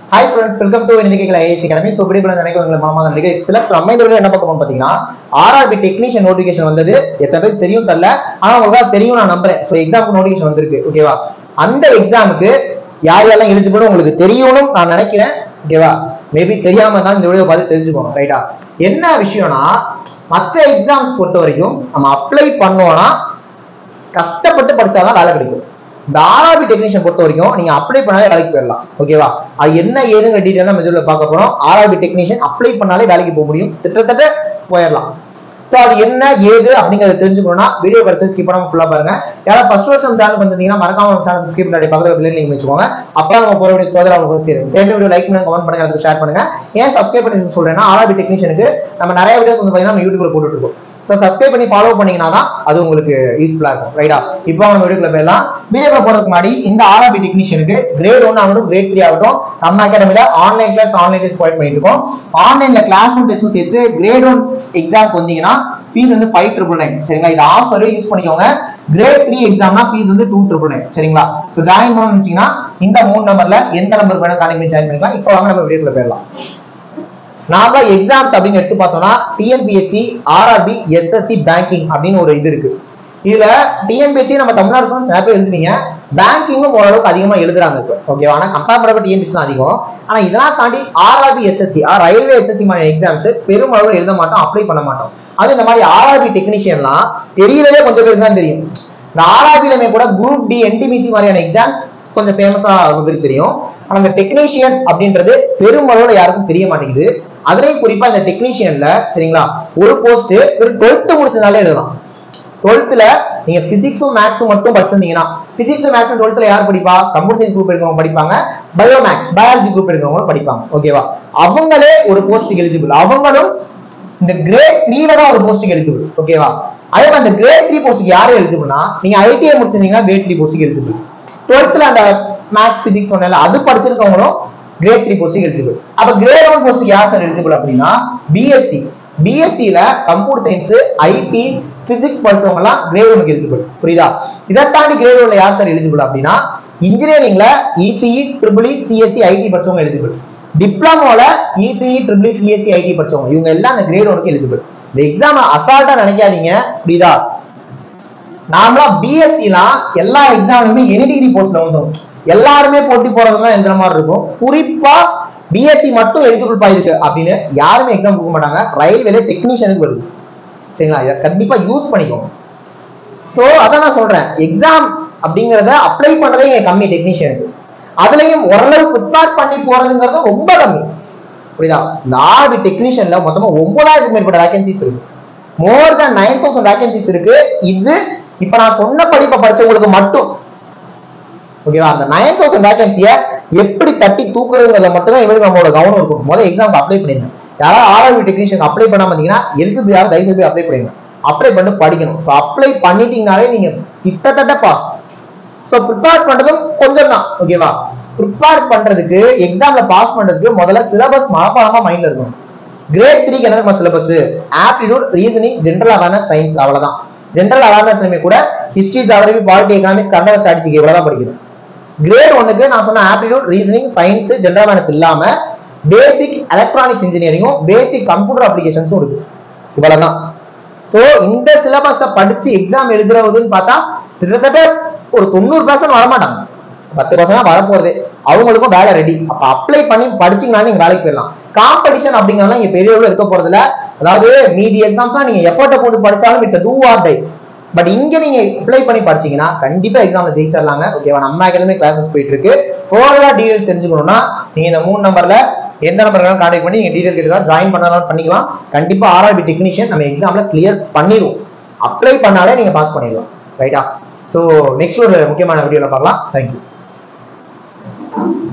hi students welcome to இன்னைக்கு IAC academy so விடுபட நினைக்க உங்களை மனமாக நடிகை சில அமைந்தவர்கள் என்ன பார்க்க போறோம் பார்த்தீங்கன்னா ஆர்ஆர்பி டெக்னீஷியன் நோட்டிஃபிகேஷன் வந்தது எத்தனை பேருக்கு தெரியும் தெரியல ஆனா உங்களுக்கு தெரியும் நான் நம்புறேன் ஸோ எக்ஸாமுக்கு நோட்டிஃபிகேஷன் வந்திருக்கு ஓகேவா அந்த எக்ஸாமுக்கு யார் யாரெல்லாம் எலிஜிபிள் உங்களுக்கு தெரியணும்னு நான் நினைக்கிறேன் ஓகேவா மேபி தெரியாம தான் இந்த வீடியோ பார்த்து தெரிஞ்சுக்கணும் ரைட்டா என்ன விஷயம்னா மற்ற எக்ஸாம்ஸ் பொறுத்த வரைக்கும் நம்ம அப்ளை பண்ணோம்னா கஷ்டப்பட்டு படிச்சாதான் வேலை கிடைக்கும் இந்த ஆர்ஆர்பி டெக்னீஷியன் பொறுத்த வரைக்கும் நீங்க அப்ளை பண்ணாலே வேலைக்கு போயிடலாம் ஓகேவா அது என்ன ஏதுங்கிற டீட்டெயில் நம்ம இதுல பார்க்க போறோம் ஆர்ஆர்பி டெக்னீஷியன் அப்ளை பண்ணாலே வேலைக்கு போக முடியும் கிட்டத்தட்ட போயிடலாம் ஸோ அது என்ன ஏது அப்படிங்கறத தெரிஞ்சுக்கணும்னா வீடியோ கடைசி ஸ்கிப் பண்ணாம ஃபுல்லா பாருங்க யாராவது ஃபர்ஸ்ட் வருஷம் சேனல் வந்திருந்தீங்கன்னா மறக்காம நம்ம சேனல் ஸ்கிப் பண்ணி பக்கத்துல பிள்ளை நீங்க வச்சுக்கோங்க அப்புறம் நம்ம போற வீடியோஸ் பதில் அவங்க சேரும் சேர்ந்து வீடியோ லைக் பண்ணுங்க கமெண்ட் பண்ணுங்க அதுக்கு ஷேர் பண்ணுங்க ஏன் சப்ஸ்கிரைப் பண்ணி சொல்றேன்னா ஆர்ஆர்பி டெக்னீஷியனுக்கு நம்ம நிறைய வீடியோஸ் வந்து பாத்தீங்கன்னா நம்ம யூடியூப்ல போட்டுட்டு இருக்கோம் ஸோ சப்ஸ்கிரைப் பண்ணி ஃபாலோ பண்ணீங்கன்னா தான் அது உங்களுக்கு யூஸ்ஃபுல்லா இருக்கும் ரைட்டா இப்போ நம்ம வீடியோக்குள்ள போயிடலாம் வீடியோக்குள்ள போறதுக்கு முன்னாடி இந்த ஆர்ஆர்பி டெக்னீஷியனுக்கு கிரேட் ஒன் ஆகட்டும் கிரேட் த்ரீ ஆகட்டும் நம்ம அகாடமில online class online test provide பண்ணிட்டு இருக்கோம் ஆன்லைன்ல கிளாஸ் ஒன் டெஸ்ட்டும் சேர்த்து கிரேட் ஒன் எக்ஸாம்க்கு வந்தீங்கன்னா ஃபீஸ் வந்து ஃபைவ் ட்ரிபிள் நைன் சரிங்களா இது ஆஃபர் யூஸ் பண்ணிக்கோங்க கிரேட் த்ரீ எக்ஸாம்னா ஃபீஸ் வந்து டூ ட்ரிபிள் நைன் சரிங்களா ஸோ ஜாயின் பண்ணணும்னு நினைச்சீங்கன்னா இந்த மூணு நம்பர்ல எந்த நம்பர் வேணும் கான்டெக்ட் பண்ணி ஜாயின் பண்ணிக்கலாம் இப்போ வாங்க நம்ம வீடியோக்குள்ள போயிடலாம் நாம எக்ஸாம்ஸ் அப்படின்னு எடுத்து பார்த்தோம்னா டிஎன்பிஎஸ்சி ஆர்ஆர்பி எஸ்எஸ்சி பேங்கிங் அப்படின்னு ஒரு இது இருக்கு இதுல டிஎன்பிஎஸ்சி நம்ம தமிழ்நாடு ஸ்டூடெண்ட்ஸ் நிறைய பேர் எழுதுவீங்க பேங்கிங்கும் ஓரளவுக்கு அதிகமா எழுதுறாங்க இப்போ ஓகேவா ஆனா கம்பேர் பண்ணப்ப டிஎன்பிஎஸ்சி தான் அதிகம் ஆனா இதெல்லாம் தாண்டி ஆர்ஆர்பி எஸ்எஸ்சி ரயில்வே எஸ்எஸ்சி மாதிரி எக்ஸாம்ஸ் பெருமளவு எழுத மாட்டோம் அப்ளை பண்ண மாட்டோம் அது இந்த மாதிரி ஆர்ஆர்பி டெக்னீஷியன்லாம் தெரியறதே கொஞ்சம் பேருக்கு தான் தெரியும் இந்த ஆர்ஆர்பிலுமே கூட குரூப் டி என்டிபிசி மாதிரியான எக்ஸாம்ஸ் கொஞ்சம் ஃபேமஸா ரொம்ப பேருக்கு தெரியும் ஆனா இந்த டெக்னீஷியன் அப்படின்றது பெருமளவுல யாருக்கும் தெரிய மாட்டேங்குது அதுலயும் குறிப்பா இந்த டெக்னீஷியன்ல சரிங்களா ஒரு போஸ்ட் ஒரு டுவெல்த் முடிச்சதுனாலே எழுதலாம் டுவெல்த்ல நீங்க பிசிக்ஸும் மேக்ஸும் மட்டும் படிச்சிருந்தீங்கன்னா பிசிக்ஸ் மேக்ஸ் டுவெல்த்ல யார் படிப்பா கம்ப்யூட்டர் சயின்ஸ் குரூப் எடுக்கிறவங்க படிப்பாங்க பயோ மேக்ஸ் பயாலஜி குரூப் எடுக்கிறவங்க படிப்பாங்க ஓகேவா அவங்களே ஒரு போஸ்ட்டுக்கு எலிஜிபிள் அவங்களும் இந்த கிரேட் த்ரீல தான் ஒரு போஸ்ட்டுக்கு எலிஜிபிள் ஓகேவா அதே மாதிரி அந்த கிரேட் த்ரீ போஸ்ட்டுக்கு யாரு எலிஜிபிள்னா நீங்க ஐடிஐ முடிச்சிருந்தீங்கன்னா கிரேட் த்ரீ போஸ்ட்டுக்கு எலிஜிபிள் டுவெல்த்ல அந்த மேக்ஸ் பிசிக்ஸ் சொன்னல அது படிச்சிருக்கவங்களும் கிரேட் த்ரீ போஸ்ட்டுக்கு எலிஜிபிள் அப்ப கிரேட் ஒன் போஸ்ட்டுக்கு யார் சார் எலிஜிபிள் அப்படின்னா பிஎஸ்சி பிஎஸ்சியில கம்ப்யூட்டர் சயின்ஸ் ஐடி பிசிக்ஸ் படிச்சவங்க எல்லாம் கிரேட் ஒனுக்கு எலிஜிபிள் புரியுதா இதை தாண்டி கிரேட் ஒன்ல யார் சார் எலிஜிபிள் அப்படின்னா இன்ஜினியரிங்ல இசிஇ ட்ரிபிள் சிஎஸ்சி ஐடி படிச்சவங்க எலிஜிபிள் டிப்ளமோல இசிஇ ட்ரிபிள் சிஎஸ்சி ஐடி படிச்சவங்க இவங்க எல்லாம் அந்த கிரேட் ஒனுக்கு எலிஜிபிள் இந்த எக்ஸாம் அசால்ட்டா நினைக்காதீங்க புரியுதா நார்மலா பிஎஸ்சிலாம் எல்லா எக்ஸாமுமே எனி டிகிரி போஸ்ட்ல வந்துடும் எல்லாருமே போட்டி போறதுலாம் எழுதுற மாதிரி இருக்கும் குறிப்பா பிஎஸ்சி மட்டும் எலிஜிபிள் பாயிருக்கு அப்படின்னு யாருமே எக்ஸாம் கொடுக்க மாட்டாங்க ரயில்வேல டெக்னீஷியனுக்கு வருது சரிங்களா இதை கண்டிப்பா யூஸ் பண்ணிக்கோங்க சோ அதான் நான் சொல்றேன் எக்ஸாம் அப்படிங்கறத அப்ளை பண்றதே இங்க கம்மி டெக்னீஷியனுக்கு அதுலயும் ஓரளவு ப்ரிப்பேர் பண்ணி போறதுங்கிறது ரொம்ப கம்மி புரியுதா இந்த ஆர்பி டெக்னீஷியன்ல மொத்தமா ஒன்பதாயிரத்துக்கு மேற்பட்ட வேகன்சிஸ் இருக்கு more than nine thousand vacancies இருக்கு இது இப்ப நான் சொன்ன படிப்பை படிச்சவங்களுக்கு மட்டும் ஓகேவா அந்த நைன் தௌசண்ட் வேகன்சியை எப்படி தட்டி தூக்குறதுங்கிறத மட்டும் தான் இவருக்கு நம்மளோட கவனம் இருக்கும் முதல்ல எக்ஸாம்க்கு அப்ளை பண்ணிருங்க யாராவது ஆர்ஆர்பி டெக்னீஷியன் அப்ளை பண்ணாம இருந்தீங்கன்னா எலிஜிபிள் யாரும் தயவு செய்து அப்ளை பண்ணிருங்க அப்ளை பண்ணி படிக்கணும் ஸோ அப்ளை பண்ணிட்டீங்கனாலே நீங்க கிட்டத்தட்ட பாஸ் ஸோ ப்ரிப்பேர் பண்றதும் கொஞ்சம் தான் ஓகேவா ப்ரிப்பேர் பண்றதுக்கு எக்ஸாம்ல பாஸ் பண்றதுக்கு முதல்ல சிலபஸ் மனப்பாடமா மைண்ட்ல இருக்கணும் கிரேட் த்ரீக்கு என்ன syllabus aptitude reasoning general awareness science அவ்வளவுதான் ஜென்ரல் அவேர்னஸ் கூட history geography polity economics current ஸ்ட்ராட்டஜிக்கு இவ்வளவுதான் படிக்கணும் கிரேட் ஒன்னுக்கு நான் சொன்ன aptitude reasoning science general awareness இல்லாம பேசிக் எலக்ட்ரானிக்ஸ் இன்ஜினியரிங்கும் பேசிக் கம்ப்யூட்டர் அப்ளிகேஷன்ஸும் இருக்கு இவ்வளவுதான் சோ இந்த சிலபஸ படிச்சு எக்ஸாம் எழுதுறதுன்னு பார்த்தா கிட்டத்தட்ட ஒரு தொண்ணூறு பர்சன்ட் வரமாட்டாங்க பத்து பர்சன்ட் வரப்போறது அவங்களுக்கும் வேலை ரெடி அப்ப அப்ளை பண்ணி படிச்சீங்கன்னா நீங்க வேலைக்கு போயிடலாம் காம்படிஷன் அப்படிங்கறதெல்லாம் இங்க பெரிய அளவுல இருக்க போறதுல அதாவது மீதி எக்ஸாம்ஸ்லாம் நீங்க எஃபர்ட்டை போட்டு படிச்சாலும் it's do or die but இங்க நீங்க அப்ளை பண்ணி படிச்சீங்கன்னா கண்டிப்பா எக்ஸாம்ல ஜெயிச்சிடலாங்க ஓகேவா நம்ம அகாடமி கிளாஸஸ் போயிட்டு இருக்கு ஃபோர்தரா டீடைல்ஸ் தெரிஞ்சுக்கணும்னா நீங்க இந்த மூணு நம்பர்ல எந்த நம்பர் வேணாலும் கான்டாக்ட் பண்ணி நீங்க டீடைல் கேட்டுதான் ஜாயின் பண்ணாலும் பண்ணிக்கலாம் கண்டிப்பா ஆர்ஆர்பி டெக்னீஷியன் நம்ம எக்ஸாம்ல கிளியர் பண்ணிடுவோம் அப்ளை பண்ணாலே நீங்க பாஸ் பண்ணிடலாம் ரைட்டா ஸோ நெக்ஸ்ட் ஒரு முக்கியமான வீடியோல பார்க்கலாம் தேங்க்யூ